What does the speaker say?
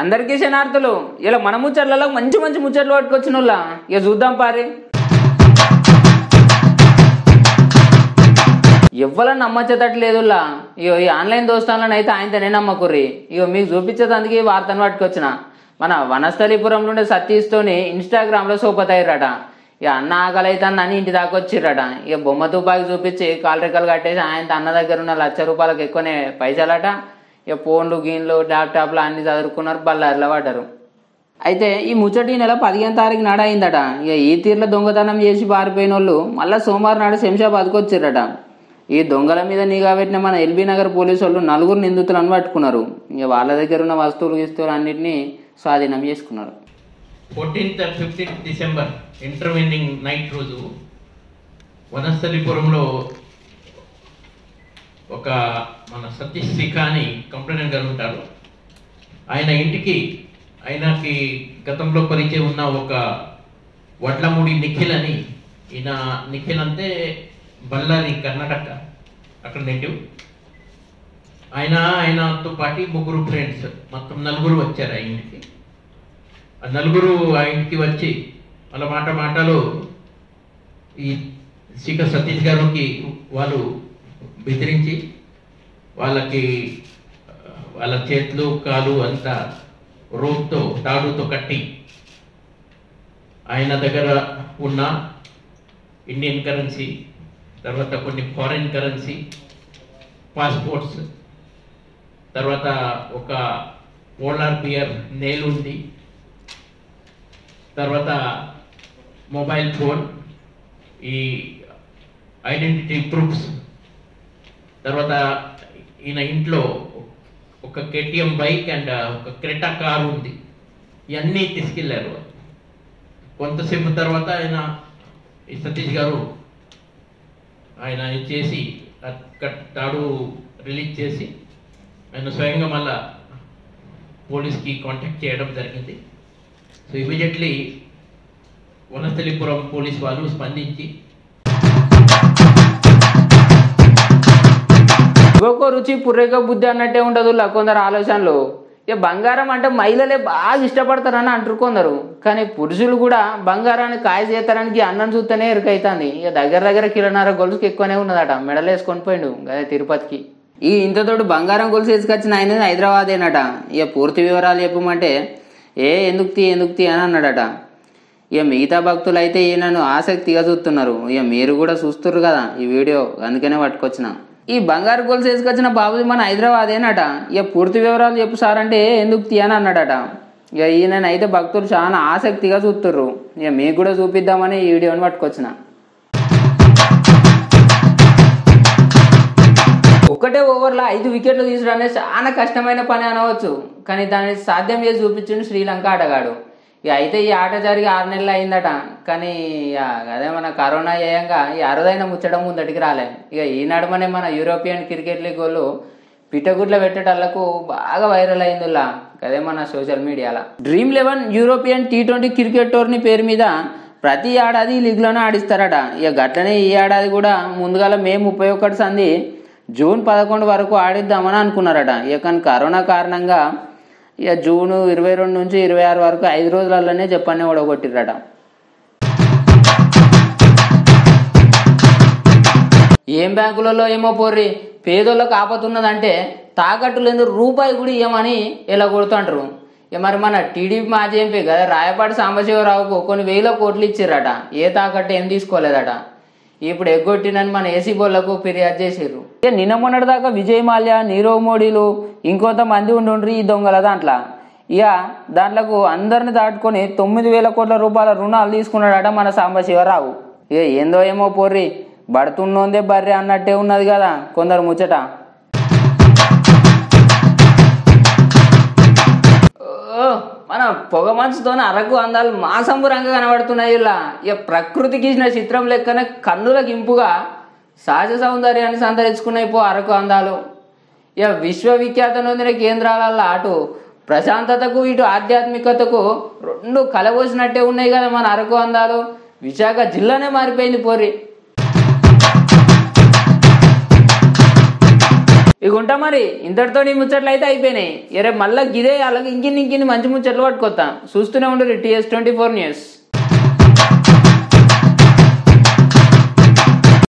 అందరికీ శనార్థులు ఇలా మన ముచ్చట్లలో మంచి మంచి ముచ్చట్లు పట్టుకొచ్చిన వాళ్ళ ఇక చూద్దాం పారి ఎవ్వరని నమ్మచ్చేటట్టు లేదులా ఇగో ఈ ఆన్లైన్ దోస్తాలను అయితే ఆయనతోనే నమ్మకుర్రి ఇగో మీకు చూపించేదానికి ఈ వార్తను పట్టుకొచ్చిన మన వనస్థలీపురంలో ఉండే సతీష్తోని ఇన్స్టాగ్రామ్లో సోపతయ్యారట ఇక అన్న ఆకలి అయితే అని ఇంటి దాకా వచ్చిర్రట ఇక బొమ్మ తుపాకి చూపించి కాలు రెక్కలు కట్టేసి ఆయన అన్న దగ్గర ఉన్న లక్ష రూపాయలకు ఎక్కువనే పైసలట ఇక ఫోన్లు గీన్లు ల్యాప్టాప్లు అన్ని చదువుకున్నారు బల్లారిలో పడ్డారు అయితే ఈ ముచ్చటి ఈ నెల పదిహేను తారీఖు నాడు అయిందట ఇక ఈ తీర్ల దొంగతనం చేసి పారిపోయిన వాళ్ళు మళ్ళీ సోమవారం నాడు శంషాబాద్కి వచ్చిర్రట ఈ దొంగల మీద నిఘా పెట్టిన మన ఎల్బీ నగర్ పోలీసు వాళ్ళు నలుగురు నిందితులను పట్టుకున్నారు ఇక వాళ్ళ దగ్గర ఉన్న వస్తువులు గిస్తువులు అన్నింటినీ స్వాధీనం చేసుకున్నారు fourteenth and fifteenth December intervening night రోజు వనస్థలిపురంలో ఒక మన సతీష్ శిఖ అని కంప్లైంట్ గారు ఉంటారు ఆయన ఇంటికి ఆయనకి గతంలో పరిచయం ఉన్న ఒక వడ్లమూడి నిఖిల్ అని ఈయన నిఖిల్ అంటే బళ్ళారి కర్ణాటక అక్కడ నేటివ్ ఆయన ఆయనతో పాటు ముగ్గురు ఫ్రెండ్స్ మొత్తం నలుగురు వచ్చారు ఆ ఇంటికి ఆ నలుగురు ఆ ఇంటికి వచ్చి వాళ్ళ మాట మాటలో ఈ శిఖ సతీష్ గారికి వాళ్ళు బెదిరించి వాళ్ళకి ఆ, వాళ్ళ చేతులు కాలు అంతా రోప్తో తాడుతో కట్టి ఆయన దగ్గర ఉన్న ఇండియన్ కరెన్సీ తర్వాత కొన్ని ఫారిన్ కరెన్సీ పాస్పోర్ట్స్ తర్వాత ఒక పోలార్ బియర్ నేల్ ఉంది తర్వాత మొబైల్ ఫోన్ ఈ ఐడెంటిటీ ప్రూఫ్స్ తర్వాత ఈయన ఇంట్లో ఒక కేటీఎం బైక్ అండ్ ఒక క్రెటా కార్ ఉంది ఇవన్నీ తీసుకెళ్లారు కొంతసేపు తర్వాత ఆయన ఈ సతీష్ గారు ఆయన ఇది చేసి ఆ కట్- తాడు రిలీజ్ చేసి ఆయన స్వయంగా మళ్ళా పోలీస్కి కాంటాక్ట్ చేయడం జరిగింది సో ఇమీడియట్లీ వనస్థలిపురం పోలీస్ వాళ్ళు స్పందించి ఇంకొక రుచి పుర్రెక బుద్ధి అన్నట్టే ఉండదు లా కొందరు ఆలోచనలు ఇక బంగారం అంటే మహిళలే బాగా ఇష్టపడతారని అంటారు కొందరు కానీ పురుషులు కూడా బంగారాన్ని కాయ చేస్తారానికి అన్నం చూస్తేనే ఎరుకైతుంది ఇక దగ్గర దగ్గర కిలోన్నర గొలుసుకి ఎక్కువనే ఉన్నదట మెడలు వేసుకొని పోయిండు అదే తిరుపతికి ఈ ఇంతతోటి బంగారం గొలుసు వేసుకొచ్చిన ఆయన హైదరాబాదేనట ఇక పూర్తి వివరాలు చెప్పమంటే ఏ ఎందుకు తీ ఎందుకు తీ అని అన్నాడట ఇక మిగతా భక్తులు అయితే ఈయనను ఆసక్తిగా చూస్తున్నారు ఇక మీరు కూడా చూస్తున్నారు కదా ఈ వీడియో అందుకనే పట్టుకొచ్చిన ఈ బంగారు గొలుసు వేసుకొచ్చిన బాబుది మన హైదరాబాదేనట ఇక పూర్తి వివరాలు చెప్పు సార్ అంటే ఎందుకు తీయని అన్నాడట ఇక ఈయననైతే భక్తులు చాలా ఆసక్తిగా చూస్తుర్రు ఇక మీకు కూడా చూపిద్దామని ఈ వీడియోని పట్టుకొచ్చిన ఒక్కటే ఓవర్లో ఐదు వికెట్లు తీసుడు అనేది చాలా కష్టమైన పని అనవచ్చు కానీ దాన్ని సాధ్యం చేసి చూపించిండు శ్రీలంక ఆటగాడు ఇక అయితే ఈ ఆట జరిగి ఆరు నెలలు అయిందట కానీ ఇక అదే మన కరోనా చేయంగా ఈ అరుదైన ముచ్చడం ముందటికి రాలే ఇక ఈ నడుమనే మన యూరోపియన్ క్రికెట్ లీగ్ వాళ్ళు పిట్టగుడ్ల పెట్టేటళ్లకు బాగా వైరల్ అయిందిలా అదే మన సోషల్ మీడియాలో dream eleven European T twenty cricket tourney పేరు మీద ప్రతి ఏడాది ఈ లీగ్లోనే ఆడిస్తారట ఇక గట్లనే ఈ ఏడాది కూడా ముందుగాల మే ముప్పై ఒకటి సంది జూన్ పదకొండు వరకు ఆడిద్దామని అనుకున్నారట ఇక కానీ కరోనా కారణంగా ఇక జూన్ ఇరవై రెండు నుంచి ఇరవై ఆరు వరకు ఐదు రోజులలోనే జపాన్ని ఓడగొట్టిరట ఏం బ్యాంకులలో ఏమో పోర్రి పేదోళ్ళకి ఆపతున్నదంటే తాకట్టులు ఎందుకు రూపాయి కూడా ఇవ్వమని ఇలా కొడుతుంటారు ఇక మరి మన టీడీపీ మాజీ ఎంపీ కదా రాయపాటి సాంబశివరావుకు కొన్ని వేల కోట్లు ఇచ్చిర్రట ఏ తాకట్టు ఏం తీసుకోలేదట ఇప్పుడు ఎగ్గొట్టినని మన ఏసీ బోళ్లకు ఫిర్యాదు చేసిర్రు ఇక నిన్న మొన్నటి దాకా విజయ్ మాల్యా నీరవ్ మోడీలు ఇంకొంతమంది ఉండుండ్రి ఈ దొంగల దాంట్లో ఇక దాంట్లకు అందరిని దాటుకొని తొమ్మిది వేల కోట్ల రూపాయల రుణాలు తీసుకున్నాడట మన సాంబశివరావు ఇక ఏందో ఏమో పోర్రి బడుతున్నోందే బర్రె అన్నట్టే ఉన్నది కదా కొందరు ముచ్చట ఓ, మన పొగ మంచుతో అరకు అందాలు మాసంబురంగా కనబడుతున్నాయి ఇలా ఇక ప్రకృతికి ఇచ్చిన చిత్రం లెక్కనే కన్నులకు ఇంపుగా సహజ సౌందర్యాన్ని సంతరించుకున్నాయి పో అరకు అందాలు ఇక విశ్వవిఖ్యాత నొందిన కేంద్రాలలో అటు ప్రశాంతతకు ఇటు ఆధ్యాత్మికతకు రెండు కలబోసినట్టే ఉన్నాయి కదా మన అరకు అందాలు విశాఖ జిల్లానే మారిపోయింది పోరి ఇక ఉంటా మరి ఇంతటితో నీ ముచ్చట్లు అయితే అయిపోయినాయి ఇక రేపు మళ్ళీ గిదే అలాగే ఇంకిన్ని ఇంకిన్ని మంచి ముచ్చట్లు పట్టుకొస్తా చూస్తూనే ఉండరు టీఎస్ ట్వంటీ ఫోర్ న్యూస్